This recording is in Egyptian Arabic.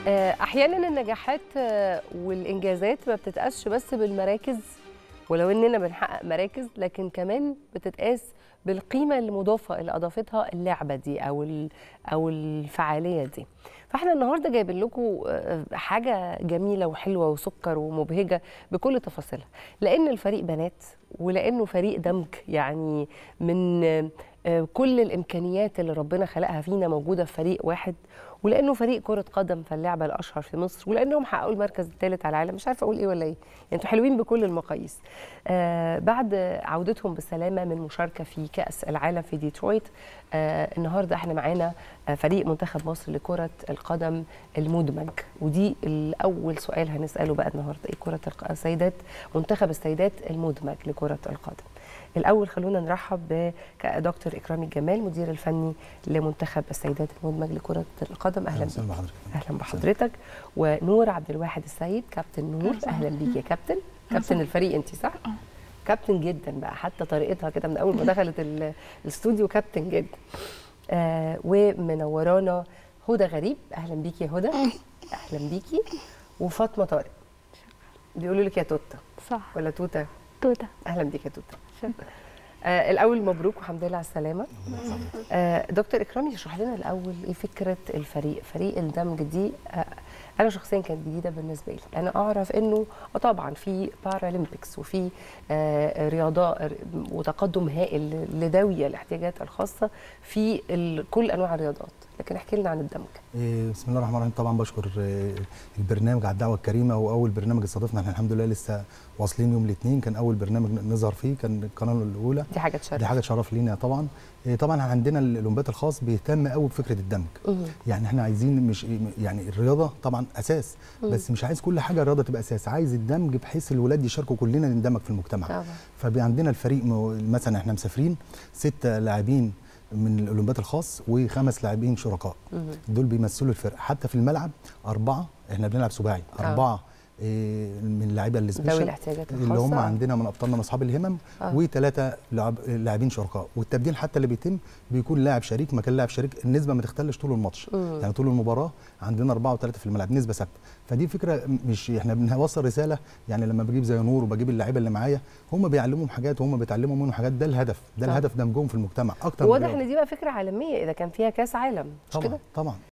آه، احيانا النجاحات آه، والانجازات ما بتتقاسش بس بالمراكز ولو اننا بنحقق مراكز لكن كمان بتتقاس بالقيمه المضافه اللي اضافتها اللعبه دي او ال- او الفعاليه دي فاحنا النهارده جايبين لكم آه، حاجه جميله وحلوه وسكر ومبهجه بكل تفاصيلها لان الفريق بنات ولانه فريق دمج يعني من آه، آه، كل الامكانيات اللي ربنا خلقها فينا موجوده في فريق واحد ولانه فريق كره قدم فاللعبه الاشهر في مصر ولانهم حققوا المركز الثالث على العالم مش عارفه اقول ايه ولا ايه يعني انتوا حلوين بكل المقاييس آه بعد عودتهم بالسلامه من مشاركه في كاس العالم في ديترويت آه النهارده احنا معانا آه فريق منتخب مصر لكره القدم المدمج ودي الاول سؤال هنساله بقى النهارده ايه كره الق- السيدات منتخب السيدات المدمج لكره القدم الاول خلونا نرحب بدكتور اكرامي الجمال مدير الفني لمنتخب السيدات المدمج لكره القدم اهلا بك وسهلا بحضرتك اهلا بحضرتك ونور عبد الواحد السيد كابتن نور اهلا بيك يا كابتن كابتن الفريق انت صح كابتن جدا بقى حتى طريقتها كده من اول ما دخلت ال- الاستوديو كابتن جدا آه ومنورانا هدى غريب اهلا بيكي يا هدى اهلا بيكي وفاطمه طارق بيقولوا لك يا توته صح ولا توته توتة اهلا بيك يا توته شكرا آه الاول مبروك والحمد لله على السلامه آه دكتور اكرامي اشرح لنا الاول ايه فكره الفريق فريق الدمج دي آه انا شخصيا كانت جديده بالنسبه لي انا اعرف انه آه طبعا في بارالمبيكس وفي آه رياضه وتقدم هائل لذوي الاحتياجات الخاصه في ال- كل انواع الرياضات لكن احكي لنا عن الدمج إيه، بسم الله الرحمن الرحيم طبعا بشكر إيه، البرنامج على الدعوه الكريمه واول برنامج استضفنا احنا الحمد لله لسه واصلين يوم الاثنين كان اول برنامج نظهر فيه كان القناه الاولى دي حاجه تشرف دي حاجه شرف لينا طبعا إيه، طبعا عندنا الاولمبياد الخاص بيهتم قوي بفكره الدمج مم. يعني احنا عايزين مش يعني الرياضه طبعا اساس بس مش عايز كل حاجه الرياضه تبقى اساس عايز الدمج بحيث الولاد يشاركوا كلنا نندمج في المجتمع طبعا فبقى عندنا الفريق م- مثلا احنا مسافرين ستة لاعبين من الاولمبياد الخاص وخمس لاعبين شركاء مم. دول بيمثلوا الفرقه حتى في الملعب اربعه احنا بنلعب سباعي آه. اربعه إيه، من اللعيبه ذوي السبيشال الاحتياجات اللي هم الخاصه عندنا من ابطالنا من اصحاب الهمم آه. وثلاثه لاعب- لاعبين شركاء والتبديل حتى اللي بيتم بيكون لاعب شريك مكان لاعب شريك النسبه ما تختلش طول الماتش مم. يعني طول المباراه عندنا اربعه وثلاثه في الملعب نسبه ثابته فدي فكره مش احنا بنوصل رساله يعني لما بجيب زي نور وبجيب اللعيبه اللي معايا هم بيعلموهم حاجات وهم بيتعلموا منهم حاجات ده الهدف ده طبعا. الهدف دمجهم في المجتمع اكتر من واضح الرياضة. ان دي بقى فكره عالميه اذا كان فيها كاس عالم مش طبعا كده طبعا